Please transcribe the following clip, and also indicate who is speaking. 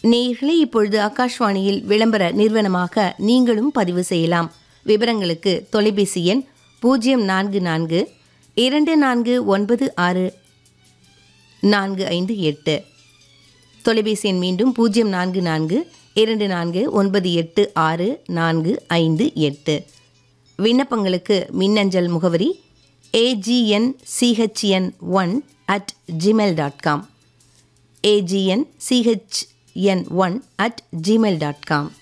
Speaker 1: நேயர்களே இப்பொழுது ஆகாஷ்வாணியில் விளம்பர நிறுவனமாக நீங்களும் பதிவு செய்யலாம் விவரங்களுக்கு தொலைபேசி எண் பூஜ்ஜியம் நான்கு நான்கு இரண்டு நான்கு ஒன்பது ஆறு நான்கு ஐந்து எட்டு தொலைபேசி எண் மீண்டும் பூஜ்ஜியம் நான்கு நான்கு இரண்டு நான்கு ஒன்பது எட்டு ஆறு நான்கு ஐந்து எட்டு விண்ணப்பங்களுக்கு மின்னஞ்சல் முகவரி AGN CHN one at Gmail dot com AGN CHN one at Gmail dot com